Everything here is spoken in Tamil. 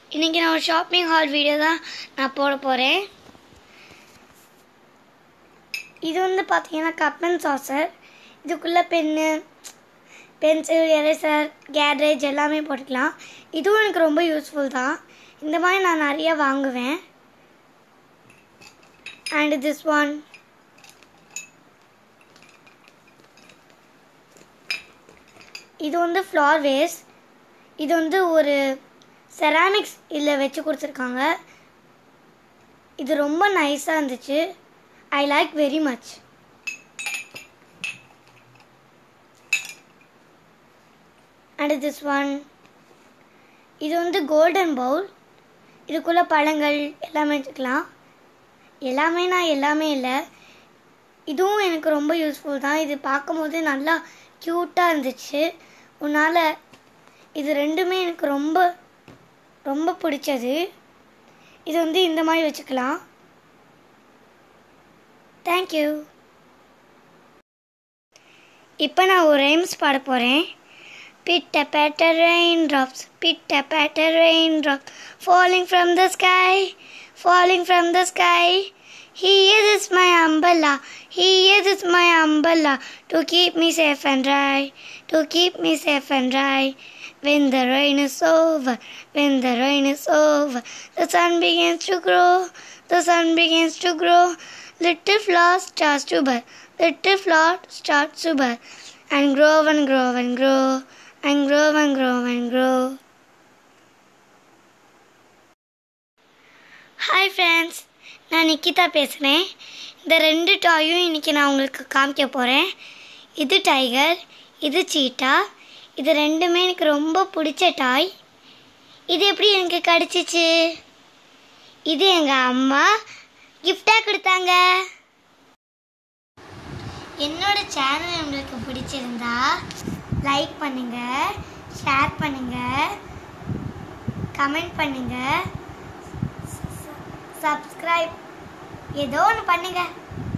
இன்றைக்கி நான் ஒரு ஷாப்பிங் ஹால் வீடியோ தான் நான் போட போகிறேன் இது வந்து பார்த்தீங்கன்னா கப் அண்ட் சாசர் இதுக்குள்ளே பென்னு பென்சில் எரேசர் கேட்ரேஜ் எல்லாமே போட்டுக்கலாம் இதுவும் எனக்கு ரொம்ப யூஸ்ஃபுல் தான் இந்த மாதிரி நான் நிறைய வாங்குவேன் அண்ட் திஸ் ஒன் இது வந்து ஃப்ளார் வேஸ் இது வந்து ஒரு செராமிக்ஸ் இதில் வச்சு கொடுத்துருக்காங்க இது ரொம்ப நைஸாக இருந்துச்சு I like very much and this one இது வந்து கோல்டன் பவுல் இதுக்குள்ளே பழங்கள் எல்லாமே வச்சுக்கலாம் எல்லாமே நான் எல்லாமே இல்லை இதுவும் எனக்கு ரொம்ப யூஸ்ஃபுல் தான் இது பார்க்கும்போது நல்லா க்யூட்டாக இருந்துச்சு உன்னால் இது ரெண்டுமே எனக்கு ரொம்ப ரொம்ப பிடிச்சது இது வந்து இந்த மாதிரி வச்சுக்கலாம் தேங்க்யூ இப்போ நான் ஒரு ரைம்ஸ் பாட போகிறேன் Pitter patter raindrops, pitter patter raindrops, falling from the sky, falling from the sky. Here is my umbrella, here is my umbrella, to keep me safe and dry, to keep me safe and dry. When the rain is over, when the rain is over, the sun begins to grow, the sun begins to grow. Little flowers starts to bud, little flower starts to bud, and grow and grow and grow, and grow and grow and grow. Hi friends நான் நிக்கிதா பேசுகிறேன் இந்த ரெண்டு டாயும் இன்றைக்கி நான் உங்களுக்கு காமிக்க போகிறேன் இது டைகர் இது சீட்டா இது ரெண்டுமே எனக்கு ரொம்ப பிடிச்ச டாய் இது எப்படி எனக்கு கிடச்சிச்சு இது எங்கள் அம்மா கிஃப்டாக கொடுத்தாங்க என்னோட சேனல் உங்களுக்கு பிடிச்சிருந்தா லைக் பண்ணுங்கள் ஷேர் பண்ணுங்கள் கமெண்ட் பண்ணுங்கள் சப்ஸ்கிரைப் ஏதோ ஒன்று பண்ணுங்கள்